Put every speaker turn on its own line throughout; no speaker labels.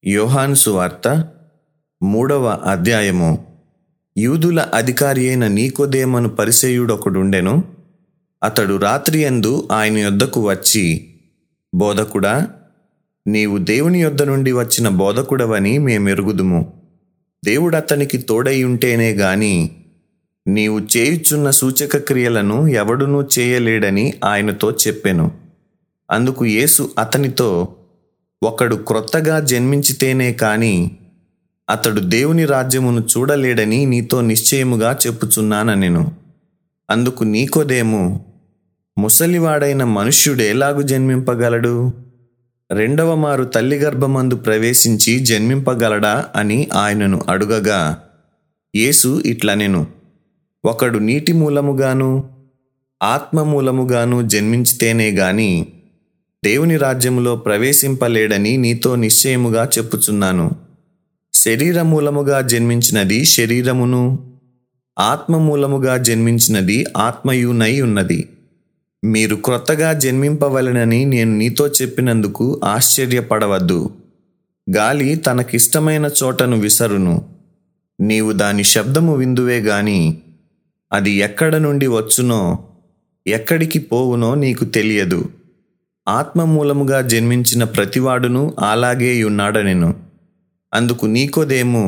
యోహాను సువార్త మూడవ అధ్యాయము యూదుల అధికారి అయిన నీకోదేమను పరిసేయుడొకడుండెను అతడు రాత్రి యందు ఆయన యొద్దకు వచ్చి బోధకుడా నీవు దేవుని యొద్ద నుండి వచ్చిన బోధకుడవని మేమెరుగుదుము దేవుడు అతనికి తోడై ఉంటేనే గాని నీవు చేయుచున్న సూచక క్రియలను ఎవడునూ చేయలేడని ఆయనతో చెప్పెను అందుకు యేసు అతనితో ఒకడు క్రొత్తగా జన్మించితేనే కాని అతడు దేవుని రాజ్యమును చూడలేడని నీతో నిశ్చయముగా చెప్పుచున్నానెను అందుకు నీకోదేము ముసలివాడైన మనుష్యుడేలాగు జన్మింపగలడు రెండవ మారు తల్లి గర్భమందు ప్రవేశించి జన్మింపగలడా అని ఆయనను అడుగగా యేసు ఇట్లనెను ఒకడు నీటి మూలముగాను ఆత్మ మూలముగాను జన్మించితేనే గాని దేవుని రాజ్యములో ప్రవేశింపలేడని నీతో నిశ్చయముగా చెప్పుచున్నాను శరీర మూలముగా జన్మించినది శరీరమును ఆత్మ మూలముగా జన్మించినది ఆత్మయునై ఉన్నది మీరు క్రొత్తగా జన్మింపవలెనని నేను నీతో చెప్పినందుకు ఆశ్చర్యపడవద్దు గాలి తనకిష్టమైన చోటను విసరును నీవు దాని శబ్దము విందువే గాని అది ఎక్కడ నుండి వచ్చునో ఎక్కడికి పోవునో నీకు తెలియదు ఆత్మ మూలముగా జన్మించిన ప్రతివాడును అలాగే ఉన్నాడనెను అందుకు నీకోదేమో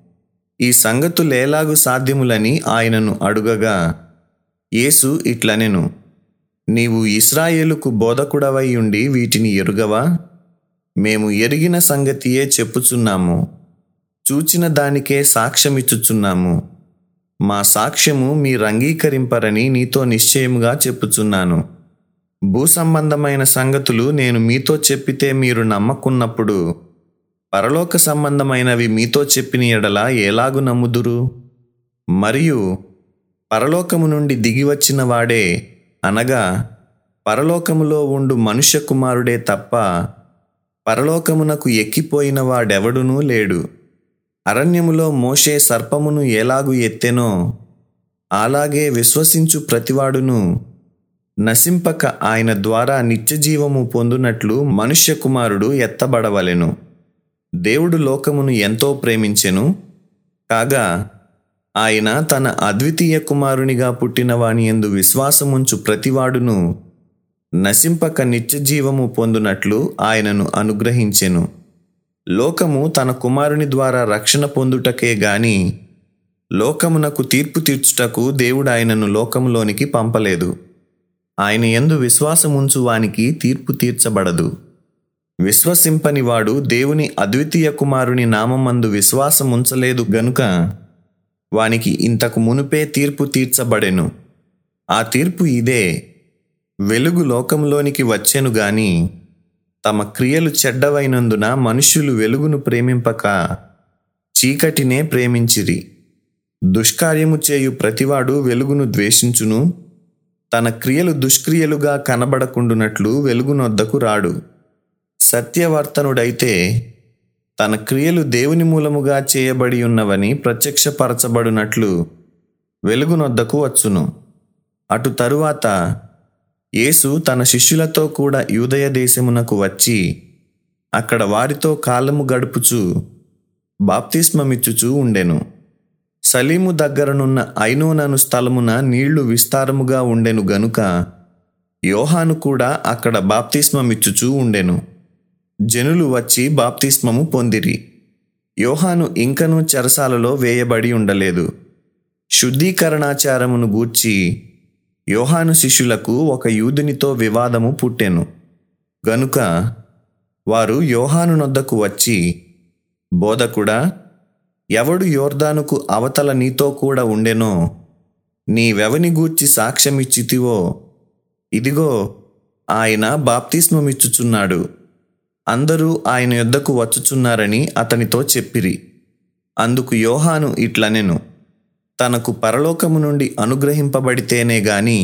ఈ సంగతులేలాగు సాధ్యములని ఆయనను అడుగగా యేసు ఇట్లనెను నీవు ఇస్రాయేలుకు బోధకుడవై ఉండి వీటిని ఎరుగవా మేము ఎరిగిన సంగతియే చెప్పుచున్నాము చూచిన దానికే సాక్ష్యమిచ్చుచున్నాము మా సాక్ష్యము మీరు అంగీకరింపరని నీతో నిశ్చయముగా చెప్పుచున్నాను భూసంబంధమైన సంగతులు నేను మీతో చెప్పితే మీరు నమ్మకున్నప్పుడు పరలోక సంబంధమైనవి మీతో చెప్పిన ఎడల ఎలాగు నమ్ముదురు మరియు పరలోకము నుండి దిగివచ్చిన వాడే అనగా పరలోకములో ఉండు మనుష్య కుమారుడే తప్ప పరలోకమునకు ఎక్కిపోయిన వాడెవడునూ లేడు అరణ్యములో మోషే సర్పమును ఎలాగు ఎత్తెనో అలాగే విశ్వసించు ప్రతివాడును నశింపక ఆయన ద్వారా నిత్యజీవము పొందునట్లు మనుష్య కుమారుడు ఎత్తబడవలెను దేవుడు లోకమును ఎంతో ప్రేమించెను కాగా ఆయన తన అద్వితీయ కుమారునిగా పుట్టిన వాని ఎందు విశ్వాసముంచు ప్రతివాడును నశింపక నిత్యజీవము పొందునట్లు ఆయనను అనుగ్రహించెను లోకము తన కుమారుని ద్వారా రక్షణ పొందుటకే గాని లోకమునకు తీర్పు తీర్చుటకు దేవుడు ఆయనను లోకములోనికి పంపలేదు ఆయన ఎందు విశ్వాసముంచు వానికి తీర్పు తీర్చబడదు విశ్వసింపని వాడు దేవుని అద్వితీయ కుమారుని నామందు విశ్వాసముంచలేదు గనుక వానికి ఇంతకు మునుపే తీర్పు తీర్చబడెను ఆ తీర్పు ఇదే వెలుగు లోకంలోనికి వచ్చెను గాని తమ క్రియలు చెడ్డవైనందున మనుష్యులు వెలుగును ప్రేమింపక చీకటినే ప్రేమించిరి దుష్కార్యము చేయు ప్రతివాడు వెలుగును ద్వేషించును తన క్రియలు దుష్క్రియలుగా కనబడకుండునట్లు వెలుగునొద్దకు రాడు సత్యవర్తనుడైతే తన క్రియలు దేవుని మూలముగా చేయబడి ఉన్నవని ప్రత్యక్షపరచబడినట్లు వెలుగునొద్దకు వచ్చును అటు తరువాత యేసు తన శిష్యులతో కూడా యూదయ దేశమునకు వచ్చి అక్కడ వారితో కాలము గడుపుచు బాప్తిస్మమిచ్చుచూ ఉండెను సలీము దగ్గరనున్న ఐనోనను స్థలమున నీళ్లు విస్తారముగా ఉండెను గనుక యోహాను కూడా అక్కడ బాప్తిస్మమిచ్చుచూ ఉండెను జనులు వచ్చి బాప్తిస్మము పొందిరి యోహాను ఇంకనూ చెరసాలలో వేయబడి ఉండలేదు శుద్ధీకరణాచారమును గూర్చి యోహాను శిష్యులకు ఒక యూదునితో వివాదము పుట్టెను గనుక వారు యోహాను నొద్దకు వచ్చి బోధకుడా ఎవడు యోర్దానుకు అవతల నీతో కూడా ఉండెనో నీవెవని గూర్చి సాక్ష్యమిచ్చితివో ఇదిగో ఆయన బాప్తిస్మమిచ్చుచున్నాడు అందరూ ఆయన యొద్దకు వచ్చుచున్నారని అతనితో చెప్పిరి అందుకు యోహాను ఇట్లనెను తనకు పరలోకము నుండి అనుగ్రహింపబడితేనే గాని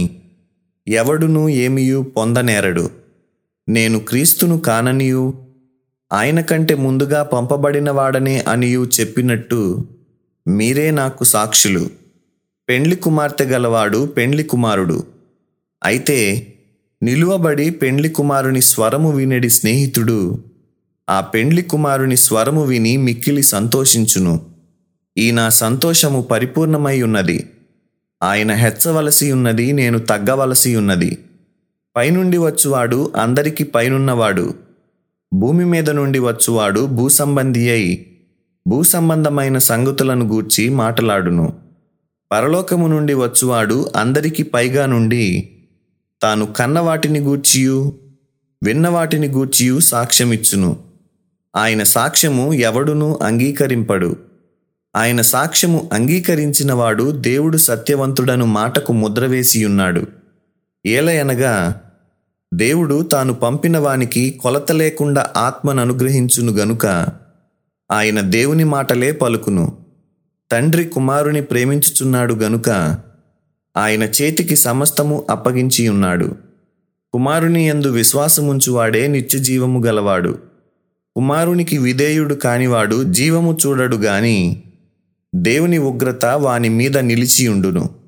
ఎవడునూ ఏమియూ పొందనేరడు నేను క్రీస్తును కాననియు ఆయన కంటే ముందుగా పంపబడిన వాడనే అనియు చెప్పినట్టు మీరే నాకు సాక్షులు పెండ్లి కుమార్తె గలవాడు పెండ్లి కుమారుడు అయితే నిలువబడి పెండ్లి కుమారుని స్వరము వినడి స్నేహితుడు ఆ పెండ్లి కుమారుని స్వరము విని మిక్కిలి సంతోషించును ఈ నా సంతోషము పరిపూర్ణమై ఉన్నది ఆయన హెచ్చవలసి ఉన్నది నేను తగ్గవలసి ఉన్నది పైనుండి వచ్చువాడు అందరికి పైనున్నవాడు భూమి మీద నుండి వచ్చువాడు భూసంబంధి అయి భూసంబంధమైన సంగతులను గూర్చి మాటలాడును పరలోకము నుండి వచ్చువాడు అందరికి పైగా నుండి తాను కన్నవాటిని గూర్చియు విన్నవాటిని గూర్చియు సాక్ష్యమిచ్చును ఆయన సాక్ష్యము ఎవడునూ అంగీకరింపడు ఆయన సాక్ష్యము అంగీకరించిన వాడు దేవుడు సత్యవంతుడను మాటకు ముద్ర వేసియున్నాడు ఏలయనగా దేవుడు తాను పంపిన వానికి కొలత లేకుండా ఆత్మను అనుగ్రహించును గనుక ఆయన దేవుని మాటలే పలుకును తండ్రి కుమారుని ప్రేమించుచున్నాడు గనుక ఆయన చేతికి సమస్తము అప్పగించి ఉన్నాడు కుమారుని యందు విశ్వాసముంచువాడే నిత్యజీవము గలవాడు కుమారునికి విధేయుడు కానివాడు జీవము చూడడు గాని దేవుని ఉగ్రత వాని మీద నిలిచియుండును